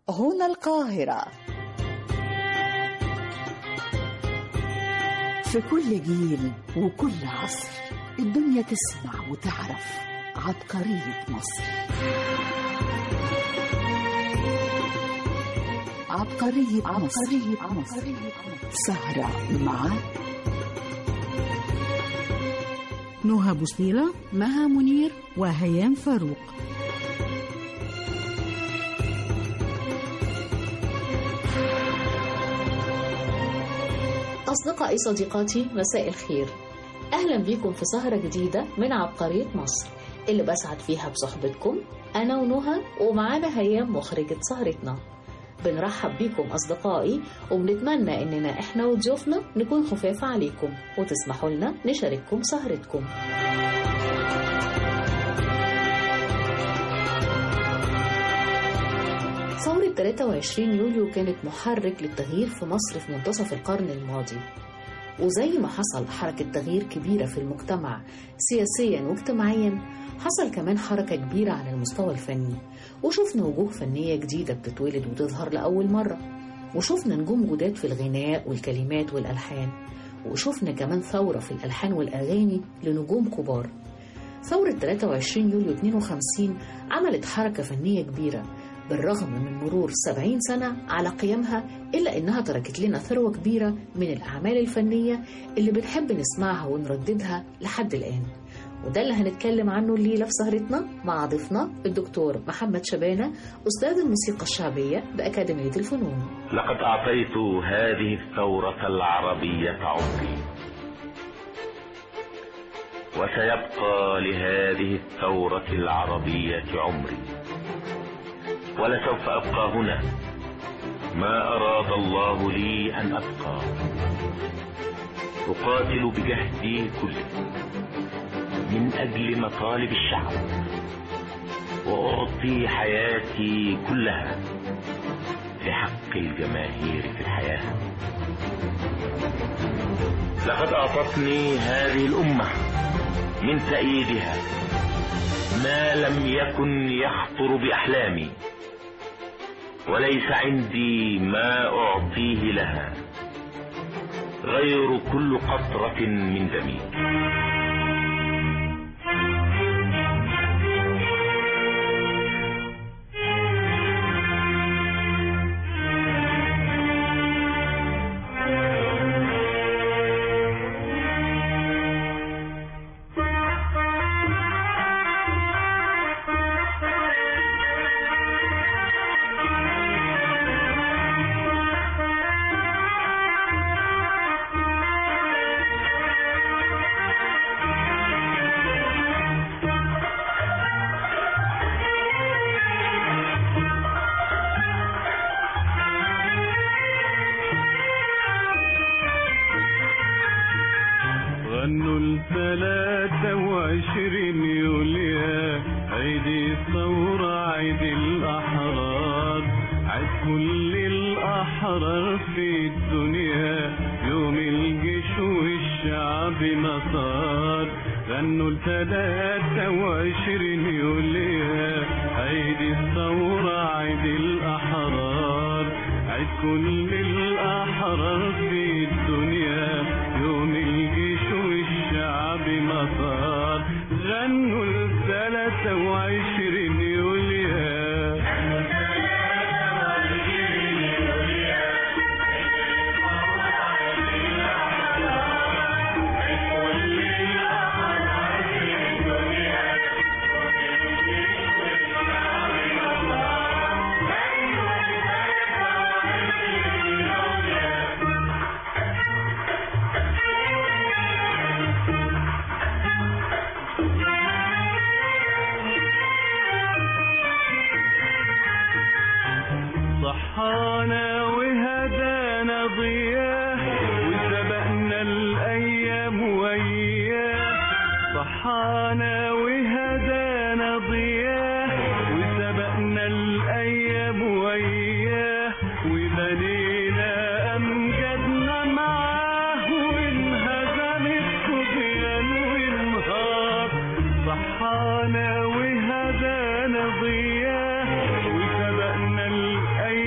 هنا القاهرة في كل جيل وكل عصر الدنيا تسمع وتعرف عبقرية مصر عبقرية مصر, عبقرية مصر. سهرة مع نهى بوصيلة مها منير وهيام فاروق أصدقائي صديقاتي مساء الخير أهلا بيكم في سهرة جديدة من عبقرية مصر اللي بسعد فيها بصحبتكم أنا ونهى ومعانا هيام مخرجة سهرتنا بنرحب بيكم أصدقائي وبنتمنى إننا إحنا وضيوفنا نكون خفاف عليكم وتسمحوا لنا نشارككم سهرتكم ثورة 23 يوليو كانت محرك للتغيير في مصر في منتصف القرن الماضي وزي ما حصل حركة تغيير كبيرة في المجتمع سياسيا واجتماعيا حصل كمان حركة كبيرة على المستوى الفني وشفنا وجوه فنية جديدة بتتولد وتظهر لأول مرة وشفنا نجوم جداد في الغناء والكلمات والألحان وشفنا كمان ثورة في الألحان والأغاني لنجوم كبار ثورة 23 يوليو 52 عملت حركة فنية كبيرة بالرغم من مرور 70 سنة على قيامها إلا إنها تركت لنا ثروة كبيرة من الأعمال الفنية اللي بنحب نسمعها ونرددها لحد الآن وده اللي هنتكلم عنه الليلة في سهرتنا مع ضيفنا الدكتور محمد شبانة أستاذ الموسيقى الشعبية بأكاديمية الفنون لقد أعطيت هذه الثورة العربية عمري وسيبقى لهذه الثورة العربية عمري ولسوف أبقى هنا ما أراد الله لي أن أبقى أقاتل بجهدي كله من أجل مطالب الشعب وأعطي حياتي كلها لحق الجماهير في الحياة لقد أعطتني هذه الأمة من تأييدها ما لم يكن يخطر بأحلامي وليس عندي ما أعطيه لها غير كل قطرة من دمي غنوا الثلاثة وعشرين يوليا عيد الثورة عيد الأحرار عيد كل الأحرار في الدنيا يوم الجيش والشعب نصار غنوا الثلاثة وعشرين يوليا عيد الثورة عيد الأحرار عيد كل الأحرار في الدنيا يوم الجيش والشعب مطار غنوا الثلاثة وعشرين يوليا صحانا وهدانا ضياه وسبقنا الأيام وياه صحانا وهدانا ضياه وسبقنا الأيام وياه وبنينا أمجدنا معاه وانهزم الطغيان وانهار صحانا وهدانا ضياه وسبقنا الأيام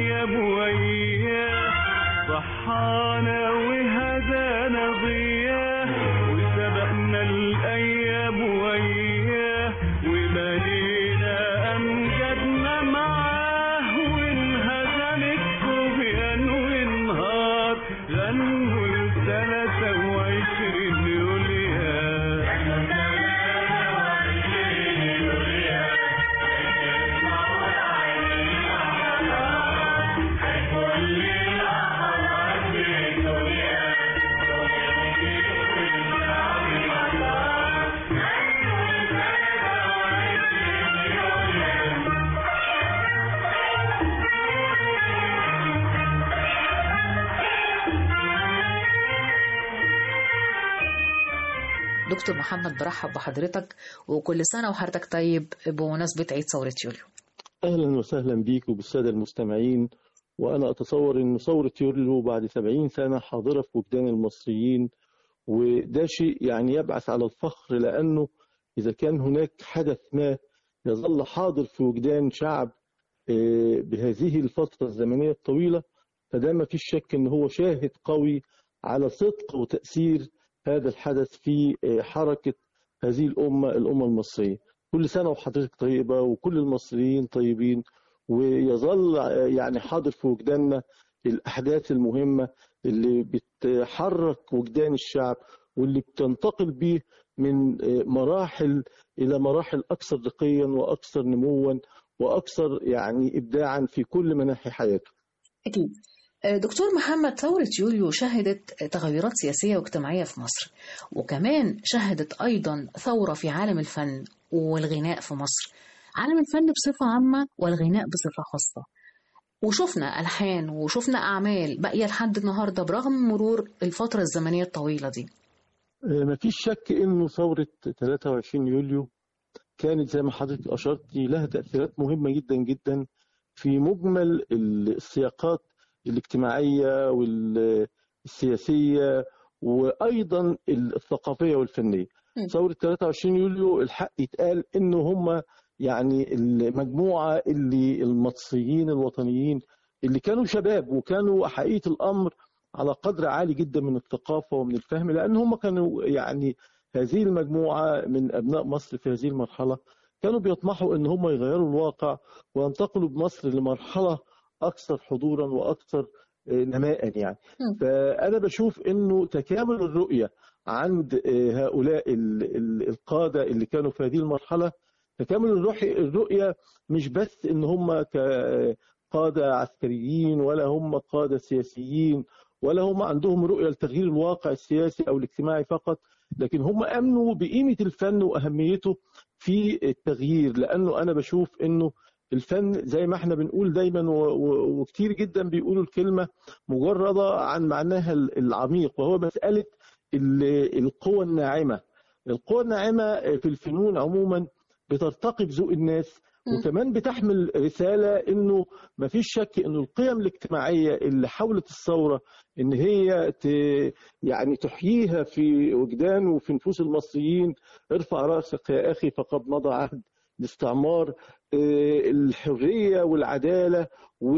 دكتور محمد برحب بحضرتك وكل سنة وحضرتك طيب بمناسبة عيد ثورة يوليو أهلا وسهلا بيك وبالسادة المستمعين وأنا أتصور أن ثورة يوليو بعد 70 سنة حاضرة في وجدان المصريين وده شيء يعني يبعث على الفخر لأنه إذا كان هناك حدث ما يظل حاضر في وجدان شعب آه، بهذه الفترة الزمنية الطويلة فده ما فيش شك أن هو شاهد قوي على صدق وتأثير هذا الحدث في آه، حركة هذه الأمة الأمة المصرية كل سنة وحضرتك طيبة وكل المصريين طيبين ويظل آه، يعني حاضر في وجداننا الأحداث المهمة اللي بتحرك وجدان الشعب واللي بتنتقل به من آه، مراحل إلى مراحل أكثر رقيا وأكثر نموا وأكثر يعني إبداعا في كل مناحي حياته أكيد دكتور محمد ثورة يوليو شهدت تغيرات سياسية واجتماعية في مصر وكمان شهدت أيضا ثورة في عالم الفن والغناء في مصر عالم الفن بصفة عامة والغناء بصفة خاصة وشفنا ألحان وشفنا أعمال باقية لحد النهاردة برغم مرور الفترة الزمنية الطويلة دي ما فيش شك انه ثورة 23 يوليو كانت زي ما حضرتك اشرتي لها تأثيرات مهمة جدا جدا في مجمل السياقات الاجتماعية والسياسية وايضا الثقافية والفنية م. ثورة 23 يوليو الحق يتقال انه هم يعني المجموعة اللي المصريين الوطنيين اللي كانوا شباب وكانوا حقيقة الامر على قدر عالي جدا من الثقافة ومن الفهم لأن هم كانوا يعني هذه المجموعة من أبناء مصر في هذه المرحلة كانوا بيطمحوا أن هم يغيروا الواقع وينتقلوا بمصر لمرحلة أكثر حضورا وأكثر آه، نماء يعني م. فأنا بشوف أنه تكامل الرؤية عند آه، هؤلاء ال- ال- القادة اللي كانوا في هذه المرحلة تكامل الرؤية الرؤية مش بس ان هم كقادة عسكريين ولا هم قادة سياسيين ولا هم عندهم رؤية لتغيير الواقع السياسي او الاجتماعي فقط لكن هم امنوا بقيمة الفن واهميته في التغيير لانه انا بشوف انه الفن زي ما احنا بنقول دايما و- و- وكتير جدا بيقولوا الكلمة مجردة عن معناها العميق وهو مسألة ال- القوى الناعمة القوى الناعمة في الفنون عموما بترتقي بذوق الناس م. وكمان بتحمل رسالة انه ما فيش شك انه القيم الاجتماعية اللي حاولت الثورة ان هي ت... يعني تحييها في وجدان وفي نفوس المصريين ارفع رأسك يا اخي فقد مضى عهد الاستعمار آه، الحرية والعدالة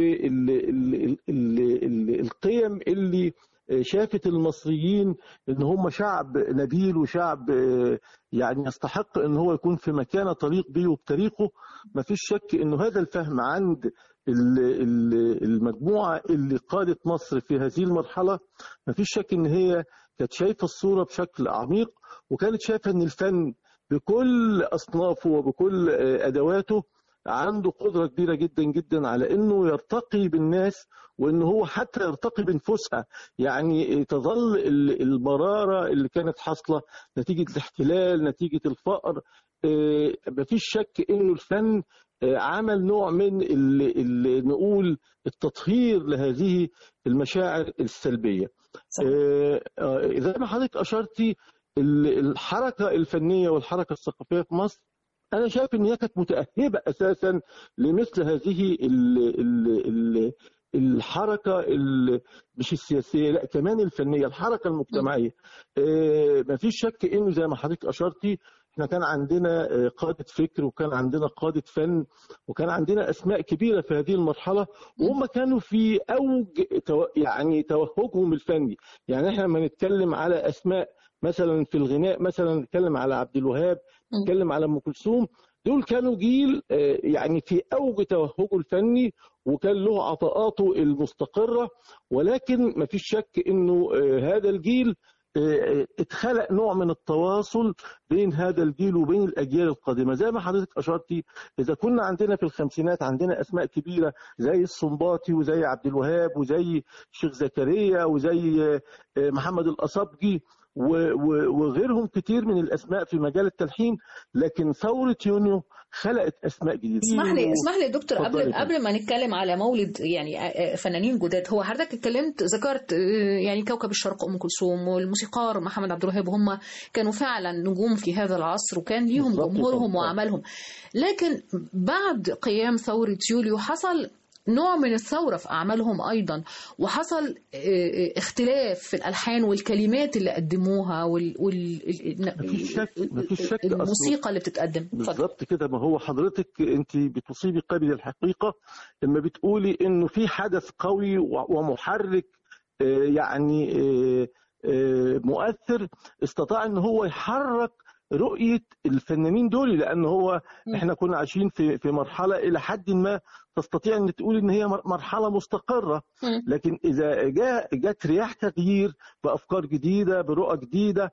والقيم اللي شافت المصريين ان هم شعب نبيل وشعب آه، يعني يستحق ان هو يكون في مكانه تليق به وبتاريخه ما فيش شك انه هذا الفهم عند ال- ال- المجموعه اللي قادت مصر في هذه المرحله ما فيش شك ان هي كانت شايفه الصوره بشكل عميق وكانت شايفه ان الفن بكل اصنافه وبكل آه، ادواته عنده قدره كبيره جدا جدا على انه يرتقي بالناس وان هو حتى يرتقي بنفوسها يعني تظل ال- المراره اللي كانت حاصله نتيجه الاحتلال نتيجه الفقر آه، مفيش شك انه الفن آه، عمل نوع من ال- ال- نقول التطهير لهذه المشاعر السلبيه صحيح. آه، آه، زي ما حضرتك اشرتي ال- الحركه الفنيه والحركه الثقافيه في مصر انا شايف ان هي كانت متاهبه اساسا لمثل هذه ال ال ال الحركه ال- مش السياسيه لا كمان الفنيه الحركه المجتمعيه آه، مفيش شك انه زي ما حضرتك اشرتي احنا كان عندنا آه، قاده فكر وكان عندنا قاده فن وكان عندنا اسماء كبيره في هذه المرحله وهم كانوا في اوج تو- يعني توهجهم الفني يعني احنا لما نتكلم على اسماء مثلا في الغناء مثلا نتكلم على عبد الوهاب مم. نتكلم على ام كلثوم دول كانوا جيل آه، يعني في اوج توهجه الفني وكان له عطاءاته المستقره ولكن ما فيش شك انه آه، هذا الجيل آه، اتخلق نوع من التواصل بين هذا الجيل وبين الاجيال القادمه زي ما حضرتك اشرتي اذا كنا عندنا في الخمسينات عندنا اسماء كبيره زي السنباطي وزي عبد الوهاب وزي الشيخ زكريا وزي آه، محمد الاصابجي و- و- وغيرهم كتير من الاسماء في مجال التلحين لكن ثوره يونيو خلقت اسماء جديده اسمح لي اسمح لي يا دكتور اتفضلي قبل يا فندم. قبل ما نتكلم على مولد يعني آه، آه، فنانين جداد هو حضرتك اتكلمت ذكرت آه، يعني كوكب الشرق ام كلثوم والموسيقار محمد عبد الوهاب هم كانوا فعلا نجوم في هذا العصر وكان ليهم بالظبط جمهورهم كده. واعمالهم لكن بعد قيام ثوره يوليو حصل نوع من الثورة في أعمالهم أيضا وحصل آه، آه، اختلاف في الألحان والكلمات اللي قدموها وال... وال... مفيش شك- مفيش شك أصله. الموسيقى اللي بتتقدم اتفضل. بالظبط كده ما هو حضرتك انت بتصيبي قبل الحقيقه لما بتقولي انه في حدث قوي و- ومحرك آه، يعني آه، آه، مؤثر استطاع ان هو يحرك رؤيه الفنانين دول لان هو مم. احنا كنا عايشين في في مرحله الى حد ما تستطيع ان تقول ان هي مر- مرحله مستقره مم. لكن اذا جاء جت رياح تغيير بافكار جديده برؤى جديده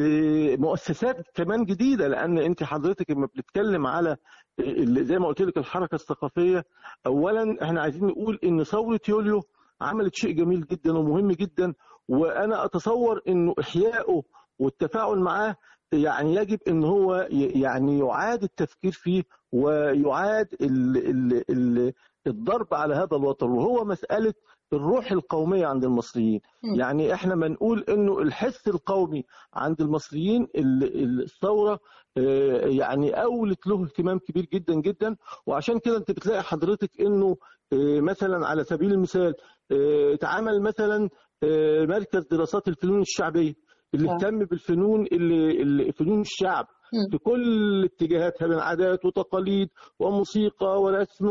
بمؤسسات كمان جديده لان انت حضرتك لما بنتكلم على ال- زي ما قلت لك الحركه الثقافيه اولا احنا عايزين نقول ان ثوره يوليو عملت شيء جميل جدا ومهم جدا وانا اتصور انه احيائه والتفاعل معاه يعني يجب ان هو ي- يعني يعاد التفكير فيه ويعاد ال ال ال الضرب على هذا الوتر وهو مساله الروح القوميه عند المصريين مم. يعني احنا ما نقول انه الحس القومي عند المصريين ال- ال- الثوره آه، يعني اولت له اهتمام كبير جدا جدا وعشان كده انت بتلاقي حضرتك انه آه، مثلا على سبيل المثال آه، اتعمل مثلا آه، مركز دراسات الفنون الشعبيه اللي آه. اهتم بالفنون اللي اللي- فنون الشعب مم. في كل اتجاهاتها من عادات وتقاليد وموسيقى ورسم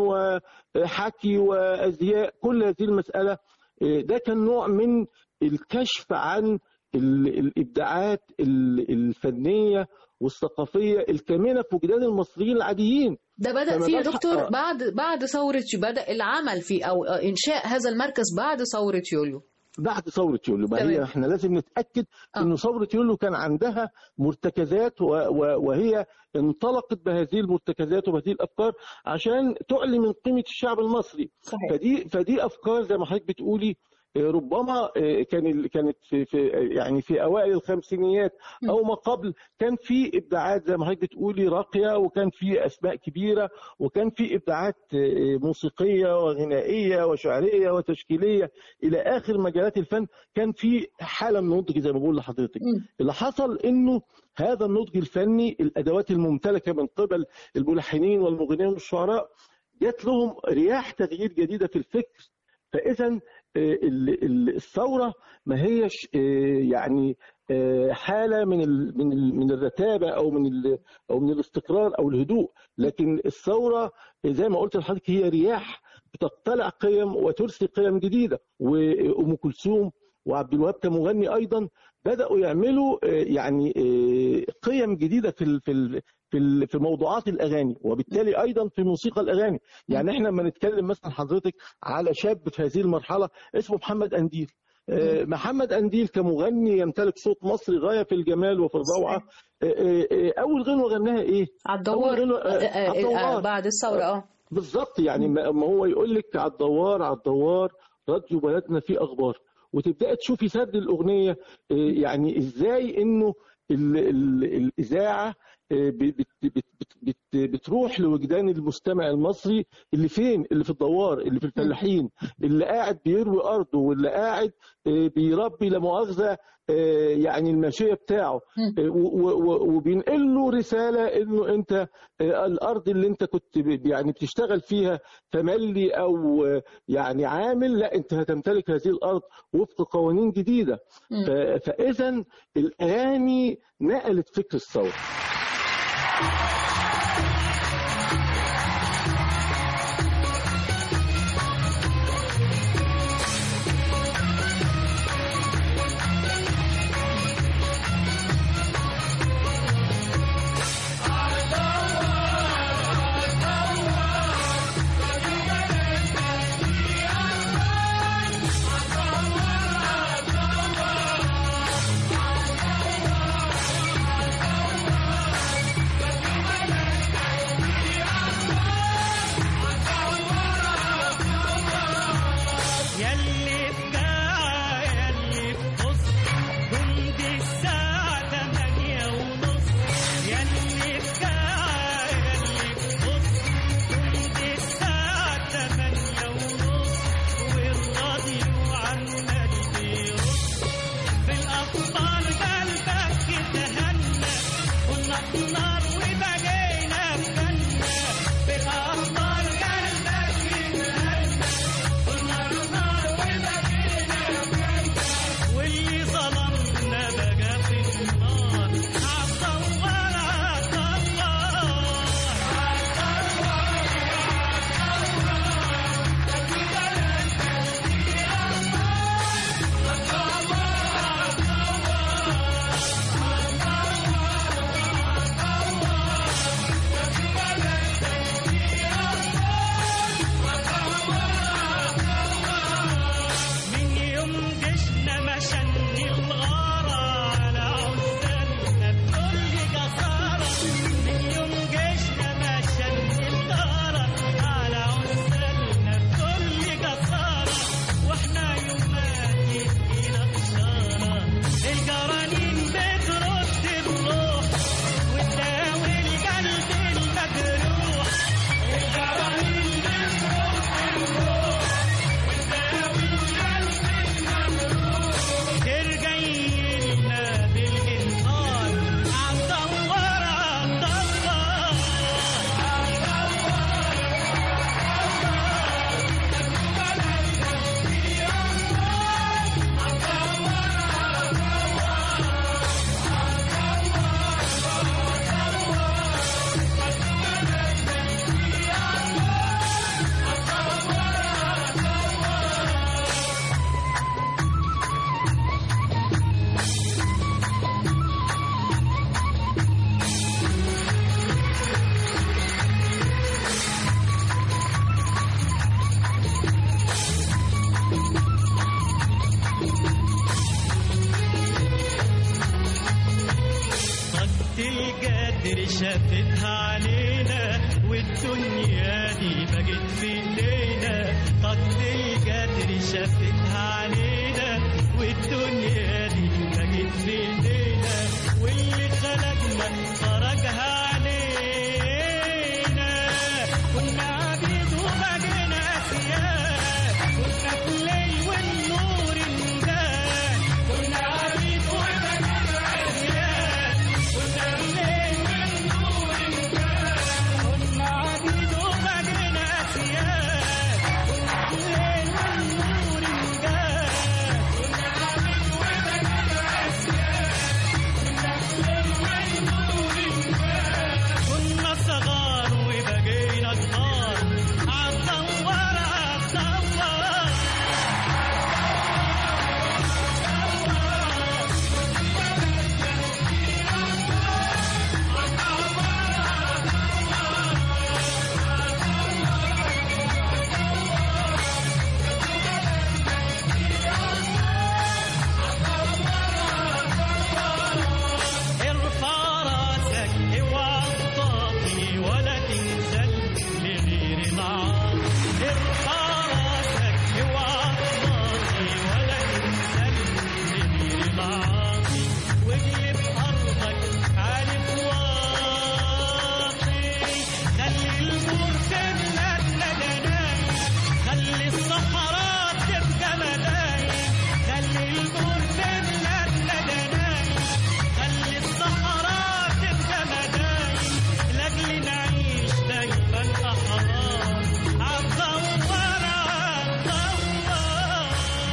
وحكي وازياء كل هذه المساله آه، ده كان نوع من الكشف عن ال- الابداعات ال- الفنيه والثقافيه الكامنه في وجدان المصريين العاديين ده بدأ فما فيه يا بالك- دكتور آه. بعد بعد ثورة بدأ العمل في أو إنشاء هذا المركز بعد ثورة يوليو بعد ثورة يوليو ما تمام. هي احنا لازم نتأكد آه. انه ثورة يوليو كان عندها مرتكزات و و وهي انطلقت بهذه المرتكزات وبهذه الافكار عشان تعلي من قيمة الشعب المصري صحيح فدي فدي افكار زي ما حضرتك بتقولي آه، ربما آه، كان ال- كانت في, في يعني في اوائل الخمسينيات او ما قبل كان في ابداعات زي ما حضرتك بتقولي راقيه وكان في اسماء كبيره وكان في ابداعات آه، موسيقيه وغنائيه وشعريه وتشكيليه الى اخر مجالات الفن كان في حاله من النضج زي ما بقول لحضرتك مم. اللي حصل انه هذا النضج الفني الادوات الممتلكه من قبل الملحنين والمغنيين والشعراء جات لهم رياح تغيير جديده في الفكر فاذا آه، ال- ال- الثوره ما هيش آه، يعني آه، حاله من ال- من ال- من الرتابه او من ال- او من الاستقرار او الهدوء لكن الثوره زي ما قلت لحضرتك هي رياح بتقتلع قيم وترسي قيم جديده وام كلثوم وعبد الوهاب كمغني ايضا بداوا يعملوا آه، يعني آه، قيم جديده في ال- في ال- في ال- في موضوعات الاغاني وبالتالي ايضا في موسيقى الاغاني يعني احنا لما نتكلم مثلا حضرتك على شاب في هذه المرحله اسمه محمد انديل آه، محمد انديل كمغني يمتلك صوت مصري غايه في الجمال وفي الروعه آه، آه، آه، اول غنوه غناها ايه على الدوار أول غنوة- آه، آه، آه، على الدوار. آه، بعد الثورة اه بالظبط يعني ما ما هو يقول لك على الدوار على الدوار راديو بلدنا فيه اخبار وتبداي تشوفي سرد الاغنيه آه، يعني ازاي انه ال- ال- الاذاعه آه، بت- بت- بت- بت- بتروح لوجدان المستمع المصري اللي فين اللي في الدوار اللي في الفلاحين اللي قاعد بيروي ارضه واللي قاعد آه، بيربي لا مؤاخذه آه، يعني الماشيه بتاعه مم. آه، و- و- و- وبينقل له رساله انه انت آه، الارض اللي انت كنت ب- يعني بتشتغل فيها تملي او آه، يعني عامل لا انت هتمتلك هذه الارض وفق قوانين جديده مم. ف- فاذا الاغاني نقلت فكر الثوره شافتها علينا والدنيا دي بقت في ايدينا طاقة القدر شافتها علينا والدنيا دي بقت في ايدينا واللي خلقنا فرجها علينا كنا عبيد وبقينا اسياد كنا في الليل والنور انجاد كنا عبيد وبقينا اسياد كنا في الليل والنور انجاد كنا عبيد وبقينا اسياد كنا في الليل والنور انجاد كنا عبيد وبقينا اسياد كنا في الليل والنور انجاد كنا صغار وبقينا كبار عالثوار عالثوار ارفع راسك اوعى تطاطي ولا تنزل لغير معاصي ارفع راسك اوعى تطاطي ولا تنزل لغير معاصي واجلب ارضك عارف واطي خلي البور تملى الندناي خلي الصحراء تبقى مداين خلي البور تملى الندناي خلي الصحراء تبقى مداين لاجل نعيش دايما احرار عالثوار عالثوار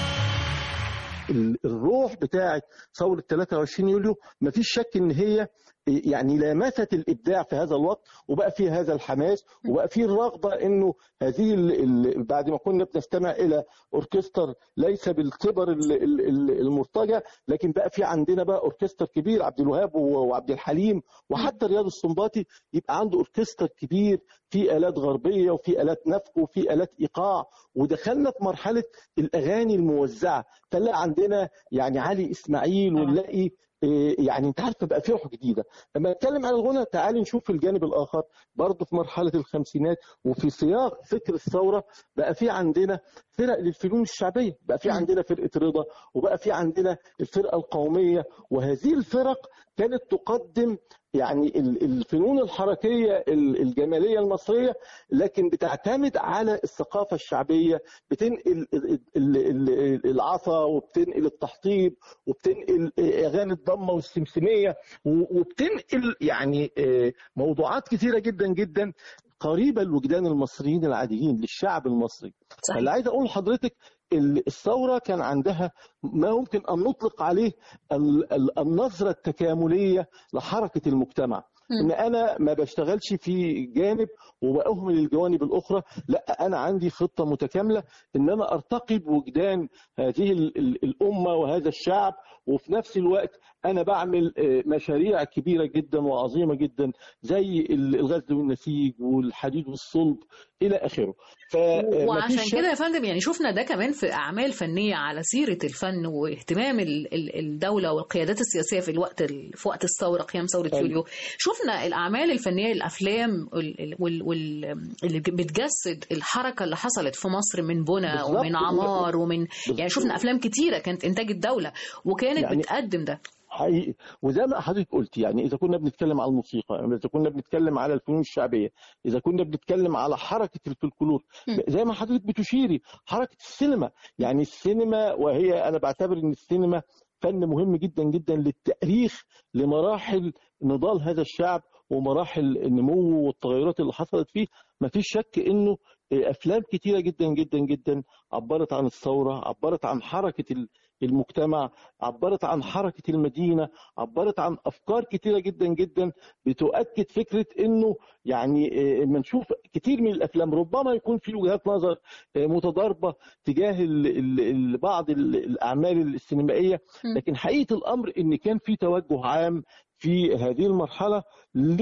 ال- الروح بتاعه ثوره 23 يوليو ما فيش شك ان هي يعني لامست الابداع في هذا الوقت وبقى فيه هذا الحماس وبقى فيه الرغبه انه هذه ال- ال- بعد ما كنا بنستمع الى اوركستر ليس بالكبر ال- ال- ال- المرتجى لكن بقى في عندنا بقى اوركستر كبير عبد الوهاب و- وعبد الحليم وحتى رياض السنباطي يبقى عنده اوركستر كبير في الات غربيه وفي الات نفخ وفي الات ايقاع ودخلنا في مرحله الاغاني الموزعه فنلاقي عندنا يعني علي اسماعيل ونلاقي إيه، يعني انت عارف بقى في روح جديده لما نتكلم عن الغنى تعال نشوف الجانب الاخر برضه في مرحله الخمسينات وفي سياق فكر الثوره بقى في عندنا فرق للفنون الشعبيه بقى في عندنا فرقه رضا وبقى في عندنا الفرقه القوميه وهذه الفرق كانت تقدم يعني ال- الفنون الحركيه ال- الجماليه المصريه لكن بتعتمد على الثقافه الشعبيه بتنقل ال- ال- ال- العصا وبتنقل التحطيب وبتنقل اغاني الضمه والسمسميه و- وبتنقل يعني آه، موضوعات كثيره جدا جدا قريبه لوجدان المصريين العاديين للشعب المصري صحيح. اللي عايز اقول لحضرتك ال- الثوره كان عندها ما يمكن ان نطلق عليه ال- ال- النظره التكامليه لحركه المجتمع ان انا ما بشتغلش في جانب وبأهمل الجوانب الاخرى لا انا عندي خطه متكامله ان انا ارتقي بوجدان هذه ال- ال- الامه وهذا الشعب وفي نفس الوقت انا بعمل آه، مشاريع كبيره جدا وعظيمه جدا زي ال- الغزل والنسيج والحديد والصلب الى اخره ف- آه، وعشان مفيش كده شك- يا فندم يعني شفنا ده كمان في اعمال فنيه على سيره الفن واهتمام ال- ال- الدوله والقيادات السياسيه في الوقت ال- في وقت الثوره قيام ثوره أيوة. يوليو شفنا الاعمال الفنيه الافلام ال- ال- وال- وال- اللي بتجسد الحركه اللي حصلت في مصر من بنى بالظبط. ومن عمار ومن يعني شفنا افلام كتيره كانت انتاج الدوله وكانت يعني- بتقدم ده حقيقي وزي ما حضرتك قلت يعني اذا كنا بنتكلم على الموسيقى اذا كنا بنتكلم على الفنون الشعبيه اذا كنا بنتكلم على حركه الفلكلور مم. زي ما حضرتك بتشيري حركه السينما يعني السينما وهي انا بعتبر ان السينما فن مهم جدا جدا للتاريخ لمراحل نضال هذا الشعب ومراحل النمو والتغيرات اللي حصلت فيه ما فيش شك انه افلام كتيره جدا جدا جدا عبرت عن الثوره عبرت عن حركه ال- المجتمع عبرت عن حركه المدينه عبرت عن افكار كتيره جدا جدا بتؤكد فكره انه يعني آه، لما نشوف كتير من الافلام ربما يكون في وجهات نظر آه، متضاربه تجاه ال- ال- ال- بعض ال- الاعمال السينمائيه م. لكن حقيقه الامر ان كان في توجه عام في هذه المرحله ل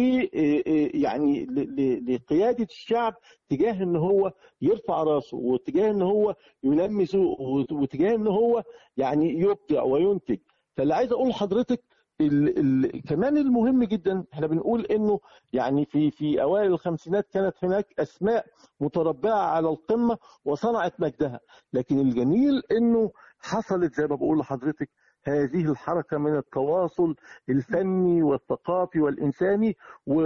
يعني ل- ل- لقياده الشعب تجاه ان هو يرفع راسه وتجاه ان هو ينمي ذوقه وتجاه ان هو يعني يبدع وينتج فاللي عايز اقول لحضرتك ال ال كمان المهم جدا احنا بنقول انه يعني في في اوائل الخمسينات كانت هناك اسماء متربعه على القمه وصنعت مجدها لكن الجميل انه حصلت زي ما بقول لحضرتك هذه الحركة من التواصل الفني والثقافي والإنساني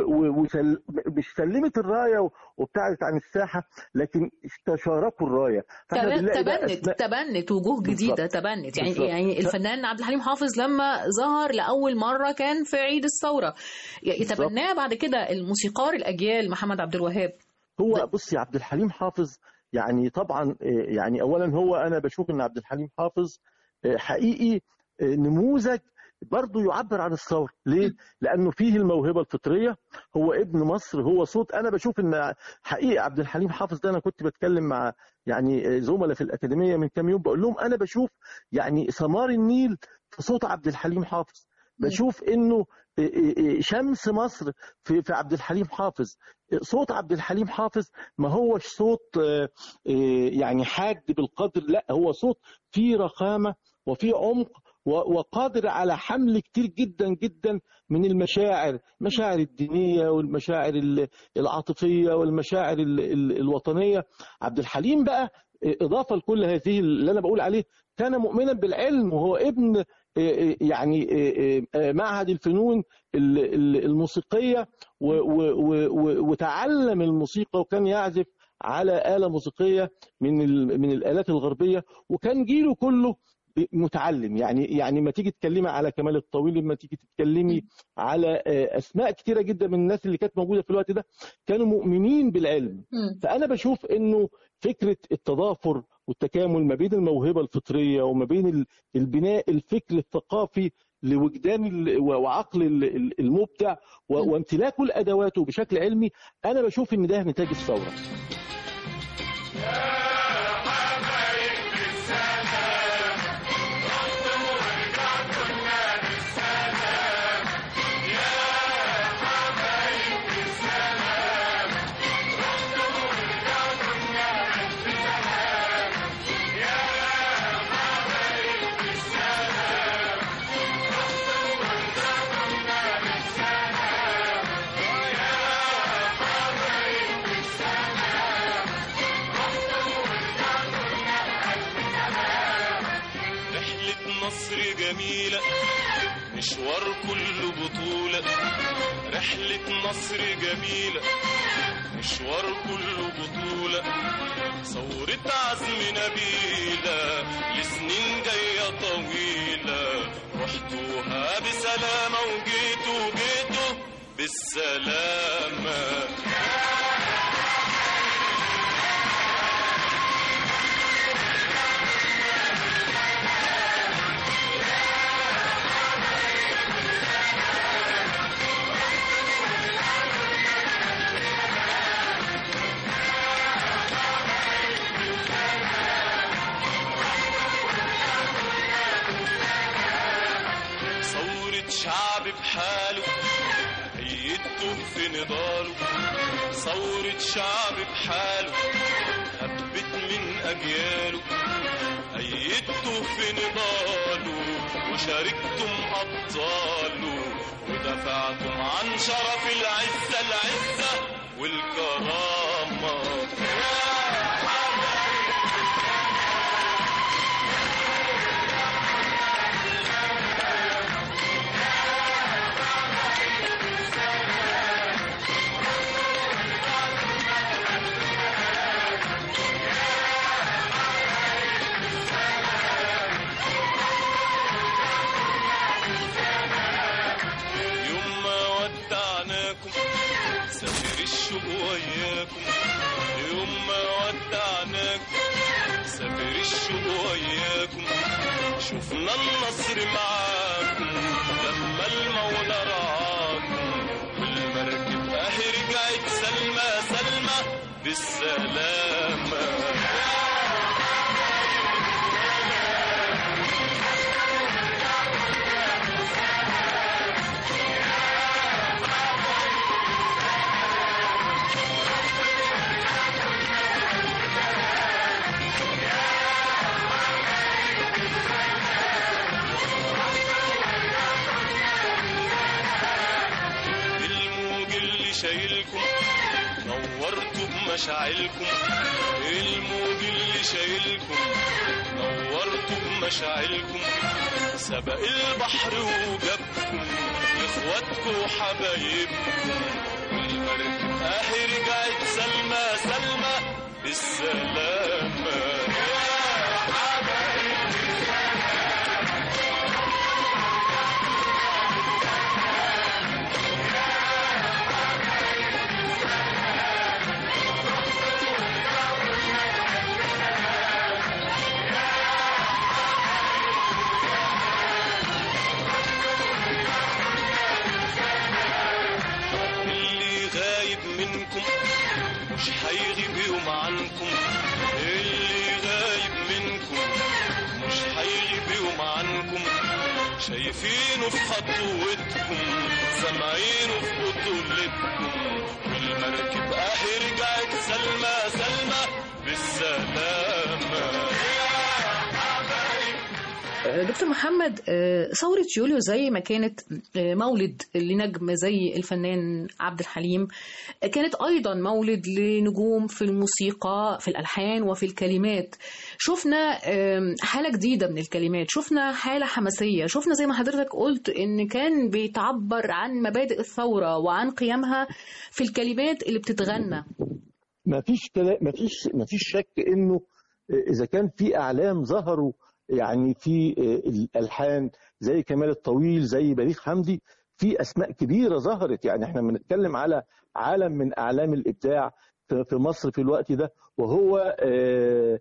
ومش سلمت الراية وابتعدت عن الساحة لكن تشاركوا الراية فإحنا تبنت بنلاقي بقى تبنت أسماء- تبنت وجوه جديده بالظبط. تبنت يعني بالظبط. يعني الفنان عبد الحليم حافظ لما ظهر لاول مره كان في عيد الثوره يتبناه بعد كده الموسيقار الاجيال محمد عبد الوهاب هو بصي عبد الحليم حافظ يعني طبعا آه، يعني اولا هو انا بشوف ان عبد الحليم حافظ آه، حقيقي آه، نموذج برضه يعبر عن الثوره ليه لانه فيه الموهبه الفطريه هو ابن مصر هو صوت انا بشوف ان حقيقي عبد الحليم حافظ ده انا كنت بتكلم مع يعني آه، زملاء في الاكاديميه من كام يوم بقول لهم انا بشوف يعني ثمار النيل في صوت عبد الحليم حافظ بشوف انه آه، آه، آه، شمس مصر في في عبد الحليم حافظ صوت عبد الحليم حافظ ما هوش صوت آه، آه، يعني حاد بالقدر لا هو صوت فيه رخامة وفيه عمق و- وقادر على حمل كتير جدا جدا من المشاعر المشاعر الدينية والمشاعر ال- العاطفية والمشاعر ال- ال- الوطنية عبد الحليم بقى آه، إضافة لكل هذه اللي أنا بقول عليه كان مؤمنا بالعلم وهو ابن آه، آه، يعني آه، آه، معهد الفنون ال- ال- الموسيقية و- و- و- و- وتعلم الموسيقى وكان يعزف على آلة موسيقية من ال- من الآلات الغربية وكان جيله كله متعلم يعني يعني ما تيجي تتكلمي على كمال الطويل لما تيجي تتكلمي على آه، اسماء كتيره جدا من الناس اللي كانت موجوده في الوقت ده كانوا مؤمنين بالعلم فانا بشوف انه فكره التضافر والتكامل ما بين الموهبه الفطريه وما بين ال- البناء الفكر الثقافي لوجدان ال- وعقل ال- ال- المبدع و- وامتلاكه لادواته بشكل علمي انا بشوف ان ده نتاج الثوره رحلة مصر جميلة مشوار كله بطولة رحلة مصر جميلة مشوار كله بطولة ثورة عزم نبيلة لسنين جاية طويلة رحتوها بسلامة وجيتوا جيتوا بالسلامة ثورة شعب بحاله أيدته في نضاله ثورة شعب بحاله هبت من أجياله أيدته في نضاله وشاركتم أبطاله ودفعتم عن شرف العزة العزة والكرامة يوم ما ودعناكم سافر الشوق وياكم يوم ما ودعناكم سافر الشوق وياكم شفنا النصر معاكم لما المولى رعاكم والمركب اهي رجعت سلمى سلمى بالسلامة شايلكم نورتوا بمشاعلكم الموج اللي شايلكم نورتوا بمشاعلكم سبق البحر وجابكم اخواتكم وحبايبكم والمركب اهي رجعت سلمى سلمى بالسلامة يا حبايبي اللي غايب منكم مش هيغيب يوم عنكم اللي غايب منكم مش هيغيب يوم عنكم شايفينه في خطوتكم سامعينه في بطولتكم والمركب اهي رجعت سلمى سلمى بالسلامة دكتور محمد آه، ثورة يوليو زي ما كانت آه، مولد لنجم زي الفنان عبد الحليم آه، كانت أيضا مولد لنجوم في الموسيقى في الألحان وفي الكلمات شفنا آم، حالة جديدة من الكلمات شفنا حالة حماسية شفنا زي ما حضرتك قلت إن كان بيتعبر عن مبادئ الثورة وعن قيمها في الكلمات اللي بتتغنى ما فيش كلا- ما فيش ما فيش شك انه اذا كان في اعلام ظهروا يعني في الالحان زي كمال الطويل زي بليغ حمدي في اسماء كبيره ظهرت يعني احنا بنتكلم على عالم من اعلام الابداع في في مصر في الوقت ده وهو آه،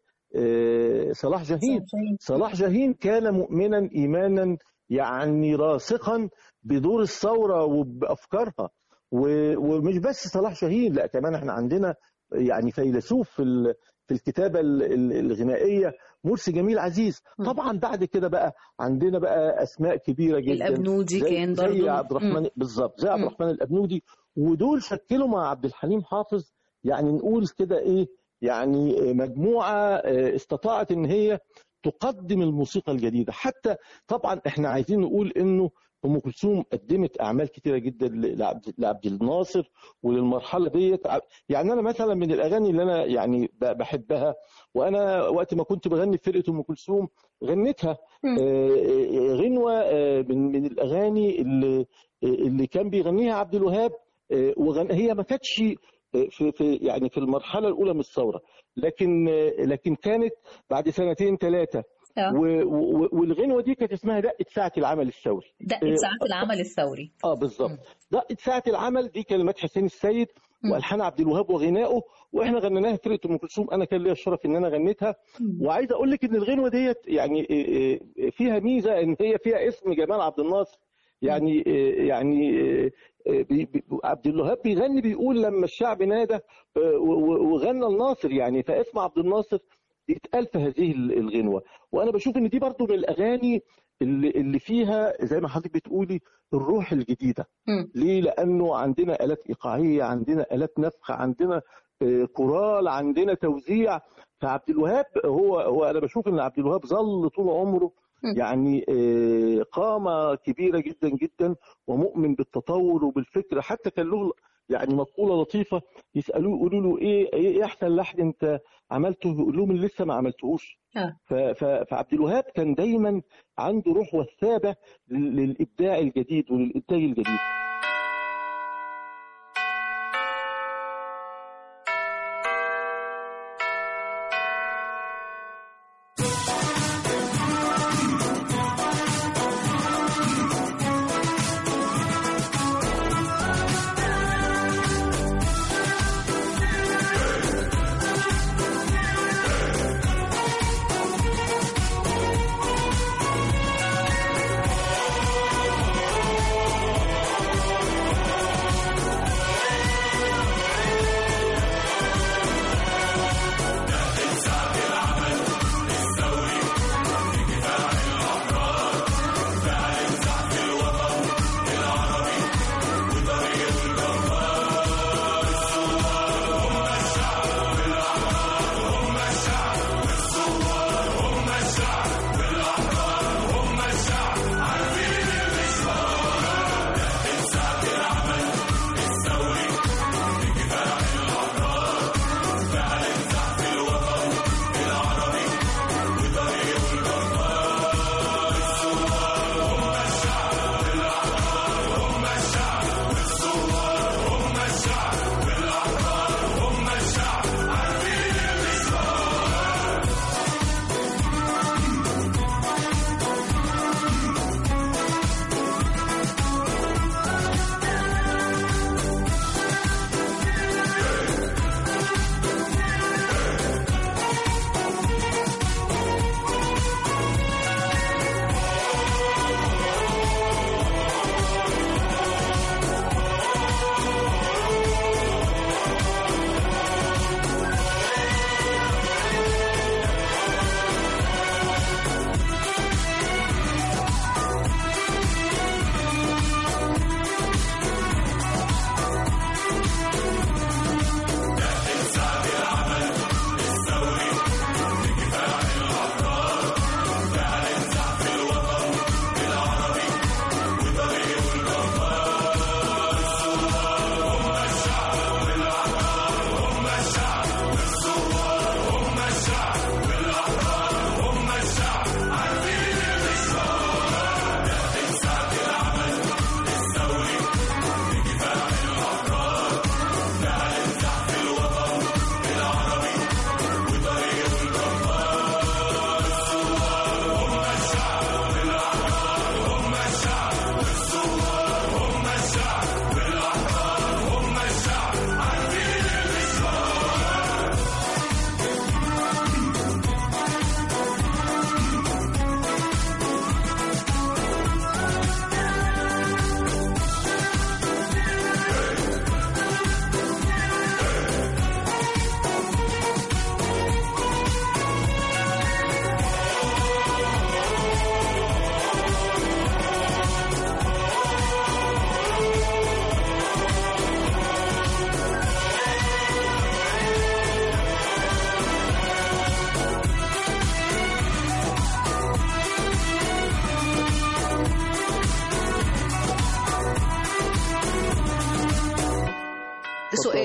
آه، صلاح جاهين صلاح جاهين كان مؤمنا ايمانا يعني راسخا بدور الثوره وبافكارها و- ومش بس صلاح جاهين لا كمان احنا عندنا يعني فيلسوف في ال- في الكتابه ال- ال- الغنائيه مرسي جميل عزيز طبعا بعد كده بقى عندنا بقى اسماء كبيره جدا الأبنودي زي- كان زي برضو عبد الرحمن بالظبط زي عبد مم. الرحمن الابنودي ودول شكلوا مع عبد الحليم حافظ يعني نقول كده ايه يعني مجموعه آه، استطاعت ان هي تقدم الموسيقى الجديده حتى طبعا احنا عايزين نقول انه ام كلثوم قدمت اعمال كتيره جدا لعبد, لعبد الناصر وللمرحله ديت يعني انا مثلا من الاغاني اللي انا يعني ب- بحبها وانا وقت ما كنت بغني في فرقه ام كلثوم غنيتها مم. آه، غنوه آه، من من الاغاني اللي اللي كان بيغنيها عبد الوهاب آه، وغن هي ما كانتش آه، في في يعني في المرحله الاولى من الثوره لكن آه، لكن كانت بعد سنتين ثلاثه آه. والغنوه دي كانت اسمها دقه ساعه العمل الثوري دقة آه، ساعات العمل الثوري اه بالظبط دقه ساعه العمل دي كلمات حسين السيد والحان عبد الوهاب وغنائه واحنا غنيناها في فرقه ام كلثوم انا كان ليا الشرف ان انا غنيتها وعايز اقول لك ان الغنوه ديت يعني آه، آه، فيها ميزه ان هي فيها اسم جمال عبد الناصر يعني آه، يعني آه، آه، بي- بي- عبد الوهاب بيغني بيقول لما الشعب نادى آه، و- و- وغنى الناصر يعني فاسم عبد الناصر يتقال في هذه الغنوه وانا بشوف ان دي برضو من الاغاني اللي اللي فيها زي ما حضرتك بتقولي الروح الجديده مم. ليه لانه عندنا الات ايقاعيه عندنا الات نفخ عندنا آه، كورال عندنا توزيع فعبد الوهاب هو هو انا بشوف ان عبد الوهاب ظل طول عمره يعني آه، قامه كبيره جدا جدا ومؤمن بالتطور وبالفكر حتى كان له يعني مقوله لطيفه يسالوه يقولوا له ايه ايه احسن لحن انت عملته يقول لهم اللي لسه ما عملتهوش آه. ف- ف- فعبد الوهاب كان دايما عنده روح وثابه لل- للابداع الجديد وللانتاج الجديد يا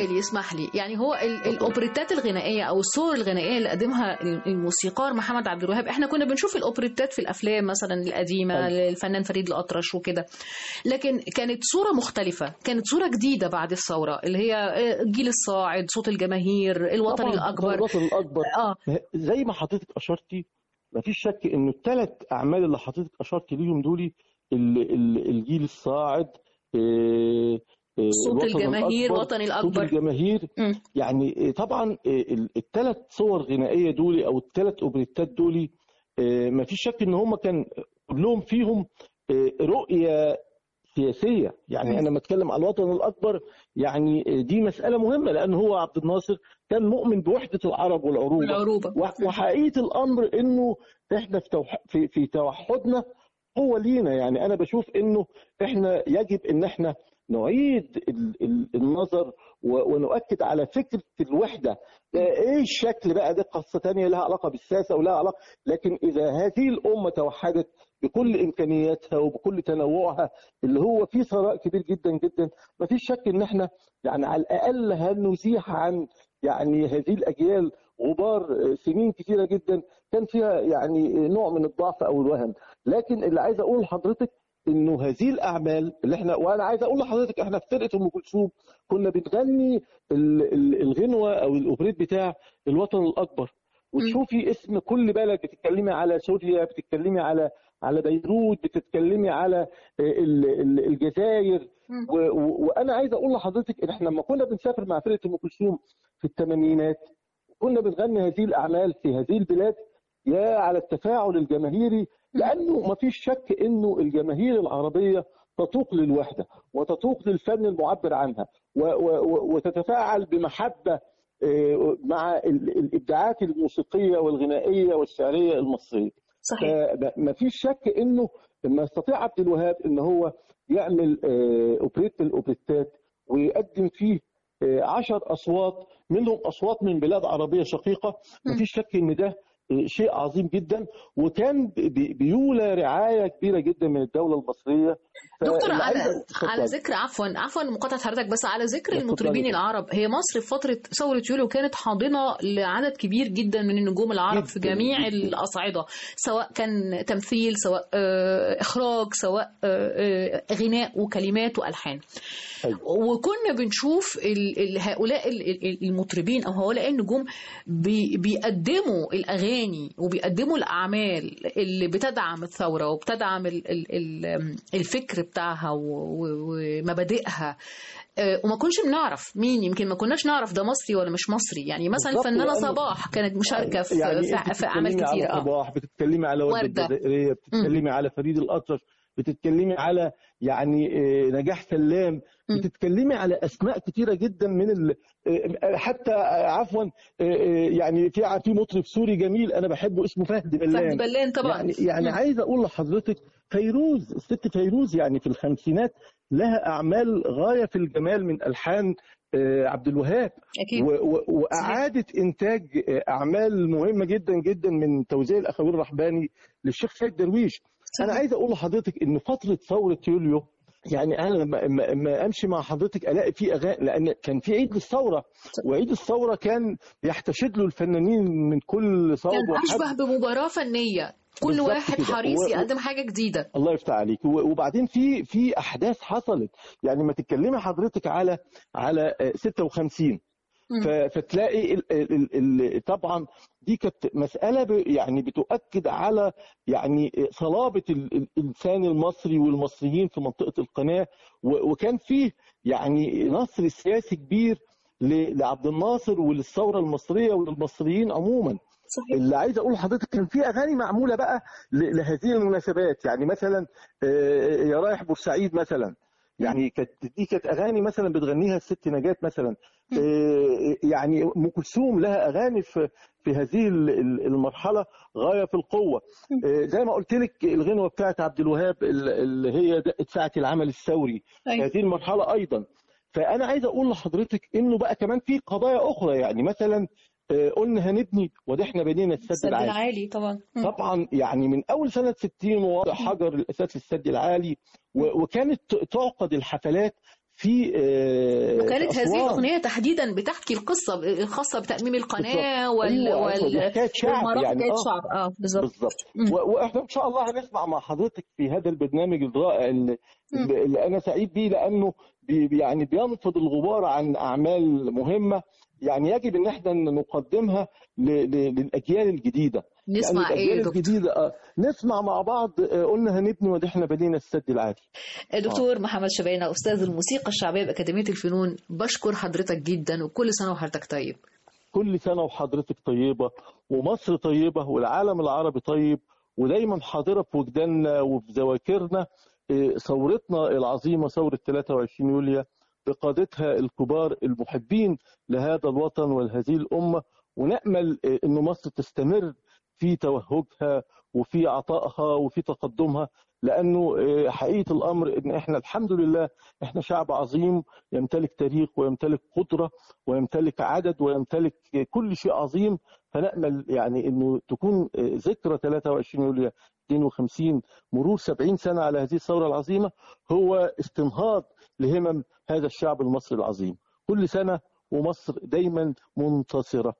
سؤال يسمح لي يعني هو ال- الاوبريتات الغنائيه او الصور الغنائيه اللي قدمها الموسيقار محمد عبد الوهاب احنا كنا بنشوف الاوبريتات في الافلام مثلا القديمه أيوة. للفنان فريد الاطرش وكده لكن كانت صوره مختلفه كانت صوره جديده بعد الثوره اللي هي الجيل الصاعد صوت الجماهير الوطن طبعاً، الاكبر الوطن الاكبر اه زي ما حضرتك اشرتي مفيش شك انه الثلاث اعمال اللي حضرتك اشرت ليهم دول ال- ال- الجيل الصاعد آه، آه، صوت الوطن الجماهير الأكبر، وطن صوت الاكبر الجماهير مم. يعني آه، طبعا الثلاث صور غنائيه دول او الثلاث اوبريتات دول آه، مفيش شك ان هم كان كلهم فيهم آه، رؤيه سياسيه يعني مم. انا لما اتكلم على الوطن الاكبر يعني آه، دي مساله مهمه لان هو عبد الناصر كان مؤمن بوحده العرب والعروبه والعروبه و- وحقيقه الامر انه احنا في توح... في في توحدنا هو لينا يعني انا بشوف انه احنا يجب ان احنا نعيد ال- ال- النظر و- ونؤكد على فكره الوحده آه، ايه الشكل بقى ده قصه ثانيه لها علاقه بالسياسه ولها علاقه لكن اذا هذه الامه توحدت بكل امكانياتها وبكل تنوعها اللي هو فيه ثراء كبير جدا جدا ما فيش شك ان احنا يعني على الاقل هنزيح عن يعني هذه الاجيال غبار سنين كثيره جدا كان فيها يعني نوع من الضعف او الوهن لكن اللي عايز اقول لحضرتك انه هذه الاعمال اللي احنا وانا عايز اقول لحضرتك احنا في فرقه ام كلثوم كنا بنغني ال- ال- الغنوه او الاوبريت بتاع الوطن الاكبر وتشوفي اسم كل بلد بتتكلمي على سوريا بتتكلمي على على بيروت بتتكلمي على ال- ال- الجزائر مم. و- و- وانا عايز اقول لحضرتك ان احنا لما كنا بنسافر مع فرقه ام كلثوم في الثمانينات كنا بنغني هذه الاعمال في هذه البلاد يا على التفاعل الجماهيري لانه ما فيش شك انه الجماهير العربيه تتوق للوحده وتتوق للفن المعبر عنها و- و- و- وتتفاعل بمحبه آه، مع ال- الابداعات الموسيقيه والغنائيه والشعريه المصريه صحيح فما فيش شك انه ما يستطيع عبد الوهاب ان هو يعمل آه، اوبريت من الاوبريتات ويقدم فيه آه، عشر اصوات منهم اصوات من بلاد عربيه شقيقه ما فيش شك ان ده آه، شيء عظيم جدا وكان بي- بيولى رعايه كبيره جدا من الدوله المصريه دكتور فاللي على عايز أ- على اتفضل. ذكر عفوا عفوا مقاطعه حضرتك بس على ذكر اتفضلي. المطربين العرب هي مصر في فتره ثوره يوليو كانت حاضنه لعدد كبير جدا من النجوم العرب في جداً، جميع جداً. الاصعده سواء كان تمثيل سواء آه، اخراج سواء آه، آه، غناء وكلمات والحان أيوة. وكنا بنشوف ال- ال- هؤلاء ال- ال- المطربين او هؤلاء النجوم بي- بيقدموا الاغاني وبيقدموا الاعمال اللي بتدعم الثوره وبتدعم ال- ال- ال- الفكر بتاعها و- و- ومبادئها آه، وما كناش بنعرف مين يمكن ما كناش نعرف ده مصري ولا مش مصري يعني مثلا بالظبط، الفنانه لأنه- صباح كانت مشاركه في يعني في, أنت في اعمال بتتكلمي كتير على اه صباح بتتكلمي على وردة وردة. الجزائرية بتتكلمي على فريد الأطرش بتتكلمي على يعني آه، نجاح سلام مم. بتتكلمي على أسماء كتيرة جدا من ال... آه، حتى آه، عفوا آه، آه، يعني في في مطرب سوري جميل أنا بحبه اسمه فهد بلان فهد بلان طبعا يعني يعني مم. عايز اقول لحضرتك فيروز الست فيروز يعني في الخمسينات لها اعمال غايه في الجمال من الحان آه، عبد الوهاب اكيد و- و- واعاده انتاج آه، اعمال مهمه جدا جدا من توزيع الاخوين الرحباني للشيخ سيد درويش انا صحيح. عايز اقول لحضرتك ان فتره ثوره يوليو يعني انا لما لما- لما امشي مع حضرتك الاقي في اغاني لان كان في عيد للثوره وعيد الثوره كان يحتشد له الفنانين من كل صوب كان وحد اشبه بمباراه فنيه كل بالظبط واحد كده. حريص و- و- يقدم حاجه جديده الله يفتح عليك و- وبعدين في في احداث حصلت يعني ما تتكلمي حضرتك على على آه، 56 مم. ف- فتلاقي ال ال ال طبعا دي كانت مساله ب- يعني بتؤكد على يعني صلابه ال- الانسان المصري والمصريين في منطقه القناه و- وكان فيه يعني نصر سياسي كبير ل- لعبد الناصر وللثوره المصريه وللمصريين عموما صحيح اللي عايز اقول لحضرتك كان في اغاني معموله بقى ل- لهذه المناسبات يعني مثلا آه، يا رايح بورسعيد مثلا يعني كانت دي كانت اغاني مثلا بتغنيها الست نجاة مثلا آه، يعني ام كلثوم لها اغاني في في هذه ال- ال- المرحله غايه في القوه آه، زي ما قلت لك الغنوه بتاعت عبد الوهاب ال- اللي هي دقت ساعه العمل الثوري أيوة. هذه المرحله ايضا فانا عايز اقول لحضرتك انه بقى كمان في قضايا اخرى يعني مثلا آه، قلنا هنبني ودحنا بنينا السد السد العالي العالي طبعا مم. طبعا يعني من اول سنه 60 ووضع حجر الاساس السد العالي و- وكانت ت- تعقد الحفلات في آه، وكانت في هذه أسوان. الأغنية تحديدا بتحكي القصة الخاصة بتأميم القناة بالظبط. وال... أيوة، أيوة، دي وال... حكاية شعب والمراحل يعني، حكاية آه. شعب اه بالظبط بالظبط مم. و- واحنا ان شاء الله هنسمع مع حضرتك في هذا البرنامج الرائع اللي, مم. اللي انا سعيد بيه لانه بي بي- يعني بينفض الغبار عن اعمال مهمه يعني يجب ان احنا نقدمها ل- ل- للاجيال الجديده نسمع يعني ايه يا الاجيال دكتور الجديده آه، نسمع مع بعض آه، قلنا هنبني ودحنا بنينا السد العالي دكتور محمد شبانة أستاذ الموسيقى الشعبية بأكاديمية الفنون بشكر حضرتك جدا وكل سنة وحضرتك طيب كل سنة وحضرتك طيبة ومصر طيبة والعالم العربي طيب ودايما حاضرة في وجداننا وفي ذواكرنا إيه، ثورتنا العظيمة ثورة 23 يوليو بقادتها الكبار المحبين لهذا الوطن ولهذه الأمة ونأمل إيه، أن مصر تستمر في توهجها وفي عطائها وفي تقدمها لأنه إيه، حقيقة الأمر أن إحنا الحمد لله إحنا شعب عظيم يمتلك تاريخ ويمتلك قدرة ويمتلك عدد ويمتلك كل شيء عظيم فنأمل يعني انه تكون ذكرى 23 يوليو 52 مرور 70 سنة على هذه الثورة العظيمة هو استنهاض لهمم هذا الشعب المصري العظيم كل سنة ومصر دايما منتصرة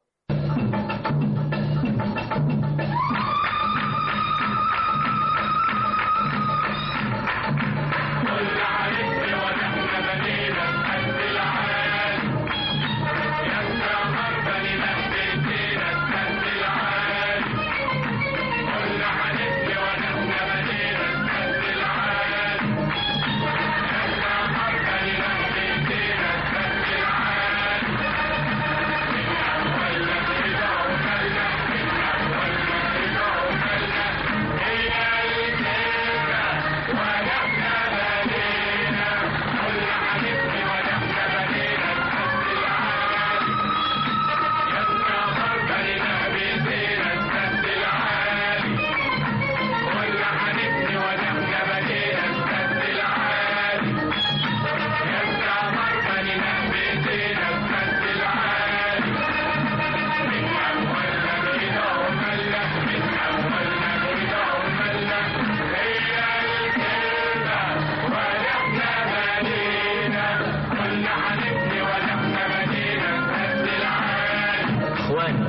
اخواني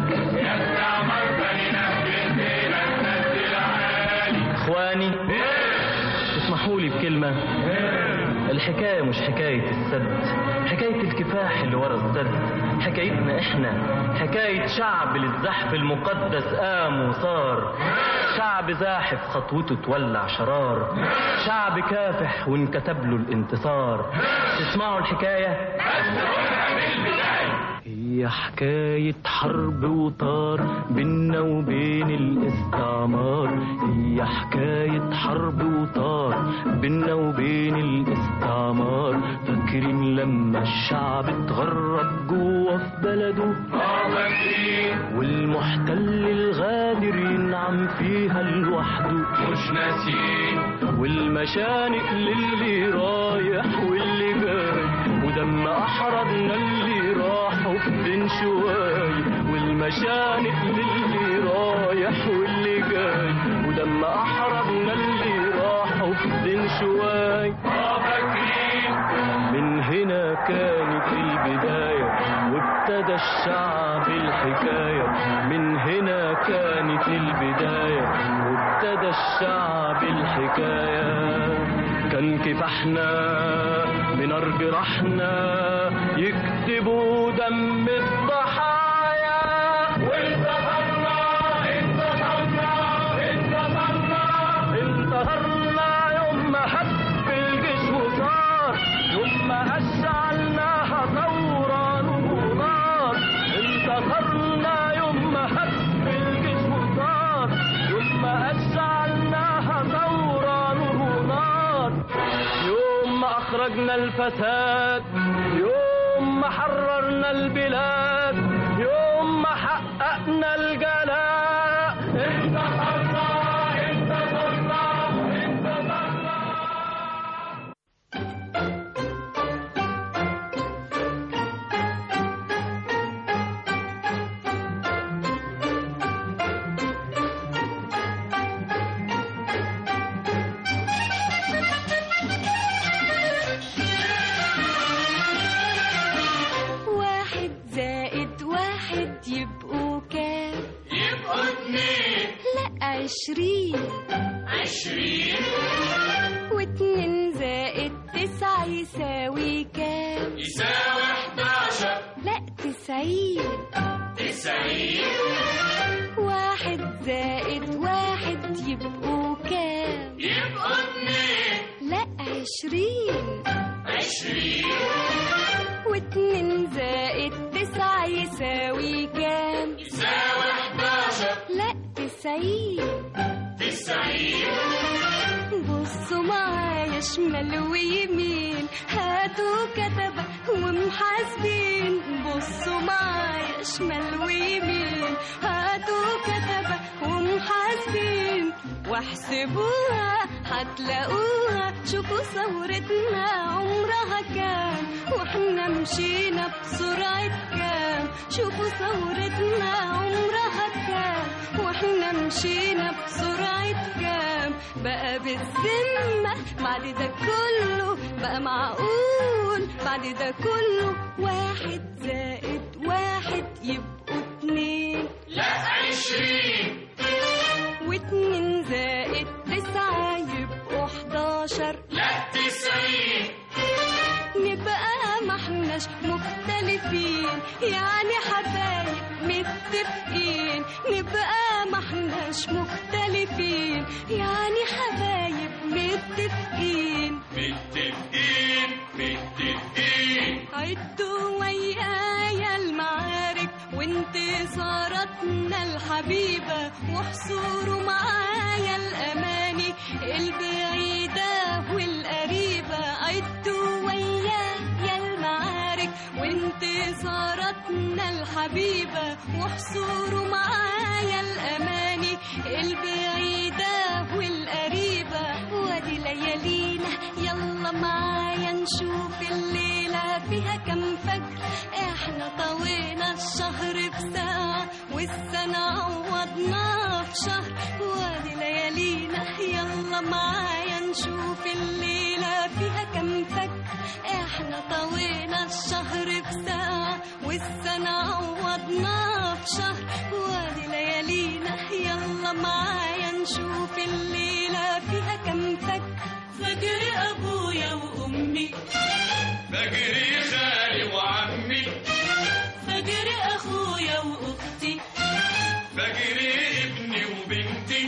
اخواني اسمحوا لي بكلمة الحكاية مش حكاية السد حكاية الكفاح اللي ورا السد حكايتنا احنا حكاية شعب للزحف المقدس قام وصار شعب زاحف خطوته تولع شرار شعب كافح وانكتب له الانتصار تسمعوا الحكاية هي حكاية حرب وطار بينا وبين الاستعمار هي حكاية حرب وطار بينا وبين الاستعمار فاكرين لما الشعب اتغرب جوه في بلده والمحتل الغادر ينعم فيها لوحده مش ناسيين والمشانق للي رايح واللي جاي ودم احرجنا اللي راحوا في بين شواي والمشانق للي رايح واللي جاي ودم احرجنا اللي راحوا في بين شواي من هنا كانت البداية وابتدى الشعب الحكاية من هنا كانت البداية وابتدى الشعب الحكاية كان كفاحنا بنار جراحنا يكتبوا دم الضحايا وانتصرنا انتصرنا انتصرنا انتصرنا يوم ما هب الجيش وصار يوم ما اشعلناها ثورة نور نار انتصرنا يوم ما هب الجيش وصار يوم ما اشعلناها ثورة نور نار يوم ما أخرجنا الفساد يوم ما حررنا البلاد يوم ما حققنا الجلاء انتصرنا انتصرنا انتصرنا عشرين عشرين واتنين زائد تسعة يساوي كام يساوي حداشر لا تسعين تسعين واحد زائد واحد يبقوا كام يبقوا اتنين لا عشرين عشرين واتنين زائد تسعة يساوي كام يساوي حداشر لا تسعين تسعين بصوا معايا شمال ويمين هاتوا كتبة ومحاسبين بصوا معايا شمال ويمين هاتوا كتبة ومحاسبين واحسبوها هتلاقوها شوفوا ثورتنا عمرها كام واحنا مشينا بسرعة كام شوفوا ثورتنا عمرها كام واحنا مشينا بسرعة كام بقى بالذمة بعد ده كله بقى معقول بعد ده كله واحد زائد واحد يبقوا اتنين لا عشرين واتنين زائد تسعة يبقوا حداشر لا تسعين نبقى ما احناش مختلفين يعني حبايب متفقين نبقى ما احناش مختلفين يعني حبايب متفقين متفقين متفقين عدوا ويايا المعارك وانتصاراتنا الحبيبة واحصروا معايا الأماني البعيدة والقريبة عدوا ويايا المعارك وانتصاراتنا الحبيبة واحصروا معايا الأماني البعيدة والقريبة وادي ليالينا يلا معايا نشوف الليلة فيها كم فجر احنا طوينا الشهر بساعة والسنة عوضناها في شهر وادي ليالينا يلا معايا نشوف الليلة فيها كم فجر احنا طوينا الشهر بساعة والسنة عوضناها في شهر وادي ليالينا يلا معايا نشوف الليلة فيها كم فجر فجر أبويا وأمي فجري خالي وعمي فجر أخويا وأختي فجري ابني وبنتي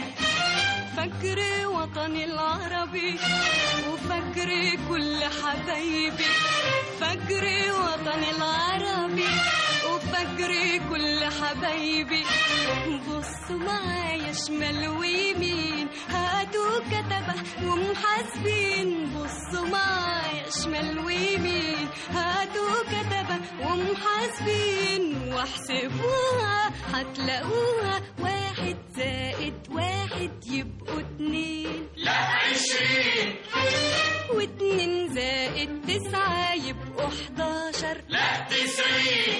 فجر وطني العربي وفجر كل حبايبي فجر وطني العربي وفجر كل حبايبي بصوا معايا شمال ويمين هاتوا كتبة ومحاسبين بصوا معايا شمال ويمين هاتوا كتبة ومحاسبين واحسبوها هتلاقوها واحد زائد واحد يبقوا اتنين لا عشرين واتنين زائد تسعة يبقوا حداشر لا تسعين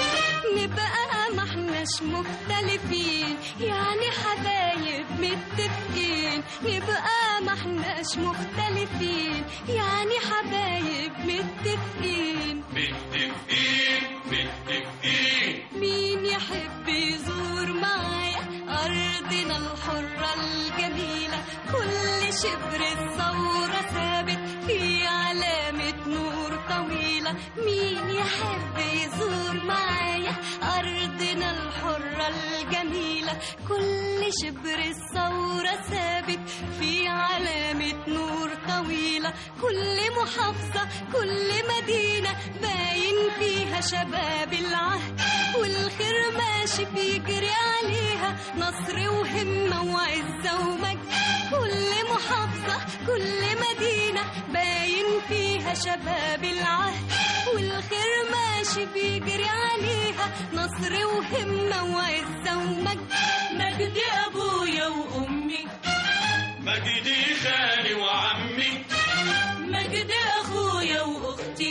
نبقى ما احناش مختلفين يعني حبايب متفقين نبقى ما احناش مختلفين يعني حبايب متفقين متفقين متفقين مين يحب يزور معايا أرضنا الحرة الجميلة كل شبر الثورة ثابت في علامة نور طويلة مين يحب يزور معايا أرضنا الحرة الجميلة كل شبر الثورة ثابت في علامة نور طويلة كل محافظة كل مدينة باين فيها شباب العهد والخير ماشي بيجري عليها نصر وهمة وعزة ومجد كل محافظة كل مدينة باين فيها شباب العهد والخير ماشي بيجري عليها نصر وهمة وعزة ومجد مجد أبويا وأمي مجدي خالي وعمي مجد أخويا وأختي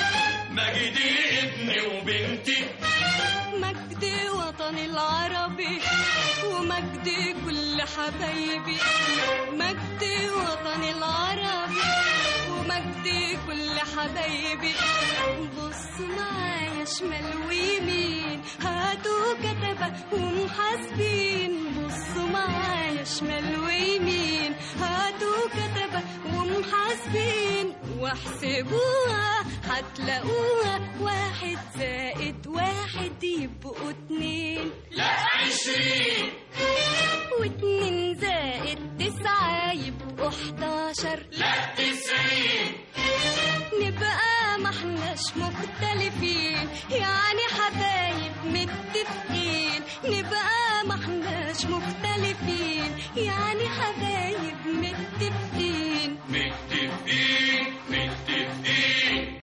مجدي ابني وبنتي مجد وطني العربي ومجد كل حبايبي مجد وطن العربي ومجد كل حبايبي بص معايا شمال ويمين هاتوا كتبة ومحاسبين بصوا معايا شمال ويمين هاتوا كتبة ومحاسبين واحسبوها هتلاقوها واحد زائد واحد يبقوا اتنين لا عشرين واتنين زائد تسعة يبقوا حداشر لا تسعين نبقى ما احناش مختلفين يعني